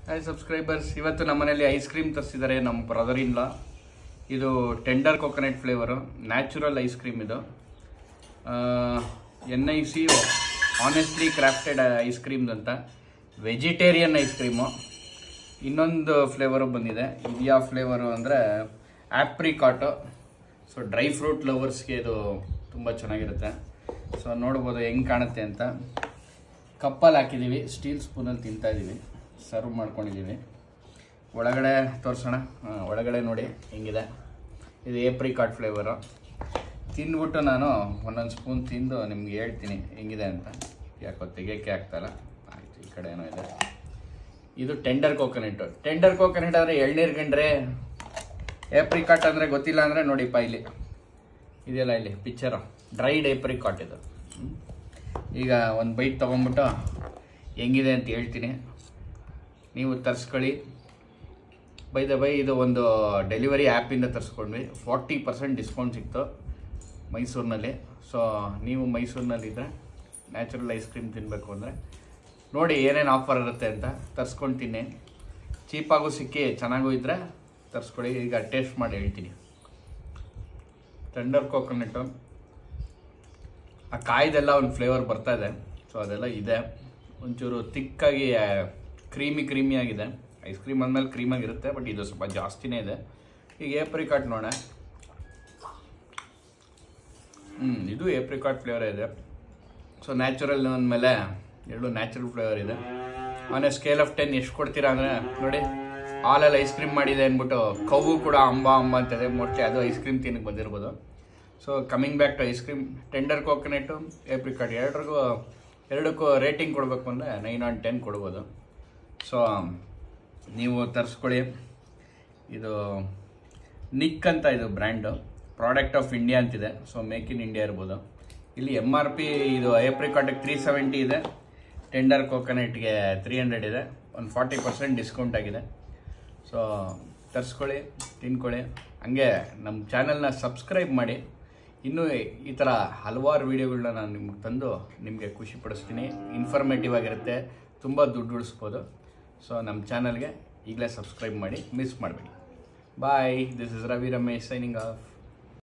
Hi subscribers ಇವತ್ತು ನಮ್ಮ ಮನೇಲಿ ಐಸ್ ಕ್ರೀಮ್ ತರಿಸಿದ್ದಾರೆ ನಮ್ಮ ಬ್ರದರ್ ಇನ್ ಲಾ ಇದು tender coconut flavour natural ice cream ಇದು N I C honestly crafted ice cream ಅಂತ ವೆಜಿಟೇರಿಯನ್ ಐಸ್ ಕ್ರೀಮು ಇನ್ನೊಂದು ಫ್ಲೇವರು ಬಂದಿದೆ ಇದು ಯಾವ ಫ್ಲೇವರು ಅಂದರೆ ಆಪ್ರಿಕಾಟು ಸೊ ಡ್ರೈ ಫ್ರೂಟ್ ಲವರ್ಸ್ಗೆ ಇದು ತುಂಬ ಚೆನ್ನಾಗಿರುತ್ತೆ ಸೊ ನೋಡ್ಬೋದು ಹೆಂಗೆ ಕಾಣುತ್ತೆ ಅಂತ ಕಪ್ಪಲ್ಲಿ ಹಾಕಿದ್ದೀವಿ ಸ್ಟೀಲ್ ಸ್ಪೂನಲ್ಲಿ ತಿಂತಾ ಇದ್ದೀವಿ ಸರ್ವ್ ಮಾಡ್ಕೊಂಡಿದ್ದೀವಿ ಒಳಗಡೆ ತೋರಿಸೋಣ ಹಾಂ, ಒಳಗಡೆ ನೋಡಿ ಹೆಂಗಿದೆ ಇದು ಏಪ್ರಿಕಾಟ್ ಫ್ಲೇವರು ತಿಂದ್ಬಿಟ್ಟು ನಾನು ಒಂದೊಂದು ಸ್ಪೂನ್ ತಿಂದು ನಿಮ್ಗೆ ಹೇಳ್ತೀನಿ ಹೆಂಗಿದೆ ಅಂತ ಯಾಕೋ ತೆಗಿಯೋಕ್ಕೆ ಆಗ್ತಾಯಿಲ್ಲ ಆಯಿತು ಈ ಕಡೆ ಏನೋ ಇದೆ ಇದು ಟೆಂಡರ್ ಕೋಕೋನಟ್ ಟೆಂಡರ್ ಕೋಕೋನಟ್ ಅಂದರೆ ಎಳ್ನೀರು ಗಂಡ್ರೆ ಏಪ್ರಿಕಾಟ್ ಅಂದರೆ ಗೊತ್ತಿಲ್ಲ ಅಂದರೆ ನೋಡಿಪ್ಪ ಇಲ್ಲಿ ಇದೆಯಲ್ಲ ಇಲ್ಲಿ ಪಿಕ್ಚರು ಡ್ರೈಡ್ ಏಪ್ರಿಕಾಟ್ ಇದು ಹ್ಮ್. ಈಗ ಒಂದು ಬೈಟ್ ತೊಗೊಂಬಿಟ್ಟು ಹೆಂಗಿದೆ ಅಂತ ಹೇಳ್ತೀನಿ ನೀವು ತರಿಸ್ಕೊಳ್ಳಿ ಬೈ ದ ಬೈ ಇದು ಒಂದು ಡೆಲಿವರಿ ಆ್ಯಪಿಂದ ತರಿಸ್ಕೊಂಡ್ವಿ ಫಾರ್ಟಿ ಪರ್ಸೆಂಟ್ ಡಿಸ್ಕೌಂಟ್ ಸಿಕ್ತು ಮೈಸೂರಿನಲ್ಲಿ ಸೊ ನೀವು ಮೈಸೂರಿನಲ್ಲಿದ್ದರೆ ನ್ಯಾಚುರಲ್ ಐಸ್ ಕ್ರೀಮ್ ತಿನ್ನಬೇಕು ಅಂದರೆ ನೋಡಿ ಏನೇನು ಆಫರ್ ಇರುತ್ತೆ ಅಂತ ತರಿಸ್ಕೊಂಡು ತಿನ್ನಿ ಚೀಪಾಗೂ ಸಿಕ್ಕಿ ಚೆನ್ನಾಗೂ ಇದ್ದರೆ ತರಿಸ್ಕೊಳ್ಳಿ ಈಗ ಟೇಸ್ಟ್ ಮಾಡಿ ಹೇಳ್ತೀನಿ ಟೆಂಡರ್ ಕೋಕೋನಟ್ಟು ಆ ಕಾಯ್ದೆಲ್ಲ ಒಂದು ಫ್ಲೇವರ್ ಬರ್ತಾ ಇದೆ ಸೊ ಅದೆಲ್ಲ ಇದೆ ಒಂಚೂರು ತಿಕ್ಕಾಗಿ ಕ್ರೀಮಿ ಕ್ರೀಮಿ ಆಗಿದೆ ಐಸ್ ಕ್ರೀಮ್ ಅಂದಮೇಲೆ ಕ್ರೀಮಾಗಿರುತ್ತೆ ಬಟ್ ಇದು ಸ್ವಲ್ಪ ಜಾಸ್ತಿನೇ ಇದೆ ಈಗ ಏಪ್ರಿಕಾಟ್ ನೋಡೋಣ ಹ್ಞೂ ಇದು ಏಪ್ರಿಕಾಟ್ ಫ್ಲೇವರ್ ಇದೆ ಸೊ ನ್ಯಾಚುರಲ್ ಅಂದಮೇಲೆ ಎರಡು ನ್ಯಾಚುರಲ್ ಫ್ಲೇವರ್ ಇದೆ on a scale of ten ಎಷ್ಟು ಕೊಡ್ತೀರಾ ಅಂದರೆ ನೋಡಿ ಹಾಲಲ್ಲಿ ಐಸ್ ಕ್ರೀಮ್ ಮಾಡಿದೆ ಅಂದ್ಬಿಟ್ಟು ಕವು ಕೂಡ ಅಂಬ ಅಂಬ ಅಂತಿದೆ ಮೋಸ್ಟ್ಲಿ ಅದು ಐಸ್ ಕ್ರೀಮ್ ತಿನ್ನಕ್ಕೆ ಬಂದಿರ್ಬೋದು so coming back to ice cream tender coconut apricot ಎರಡರಿಗೂ ಎರಡಕ್ಕೂ ರೇಟಿಂಗ್ ಕೊಡಬೇಕು ಅಂದರೆ ನೈನ್ ಆನ್ ಟೆನ್ ಕೊಡ್ಬೋದು ಸೊ ನೀವು ತರಿಸ್ಕೊಳ್ಳಿ ಇದು ನಿಕ್ ಅಂತ ಇದು ಬ್ರ್ಯಾಂಡು ಪ್ರಾಡಕ್ಟ್ ಆಫ್ ಇಂಡಿಯಾ ಅಂತಿದೆ ಸೊ ಮೇಕ್ ಇನ್ ಇಂಡಿಯಾ ಇರ್ಬೋದು ಇಲ್ಲಿ ಎಮ್ ಆರ್ ಪಿ ಇದು ಏಪ್ರಿಕಾಟಿಗೆ ತ್ರೀ ಸೆವೆಂಟಿ ಇದೆ ಟೆಂಡರ್ ಕೋಕೋನಟ್ಗೆ ತ್ರೀ ಹಂಡ್ರೆಡ್ ಇದೆ ಒಂದು ಫಾರ್ಟಿ ಪರ್ಸೆಂಟ್ ಡಿಸ್ಕೌಂಟ್ ಆಗಿದೆ ಸೊ ತರಿಸ್ಕೊಳ್ಳಿ ತಿನ್ಕೊಳ್ಳಿ ಹಂಗೆ ನಮ್ಮ ಚಾನಲ್ನ ಸಬ್ಸ್ಕ್ರೈಬ್ ಮಾಡಿ ಇನ್ನೂ ಈ ಥರ ಹಲವಾರು ವೀಡಿಯೋಗಳನ್ನ ನಾನು ನಿಮ್ಗೆ ತಂದು ನಿಮಗೆ ಖುಷಿ ಪಡಿಸ್ತೀನಿ ಇನ್ಫಾರ್ಮೇಟಿವ್ ಆಗಿರುತ್ತೆ ತುಂಬ ದುಡ್ಡು ಉಳಿಸ್ಬೋದು ಸೊ ನಮ್ಮ ಚಾನಲ್ಗೆ ಈಗಲೇ ಸಬ್ಸ್ಕ್ರೈಬ್ ಮಾಡಿ ಮಿಸ್ ಮಾಡಬೇಡಿ bye this is Ravi Ramesh signing of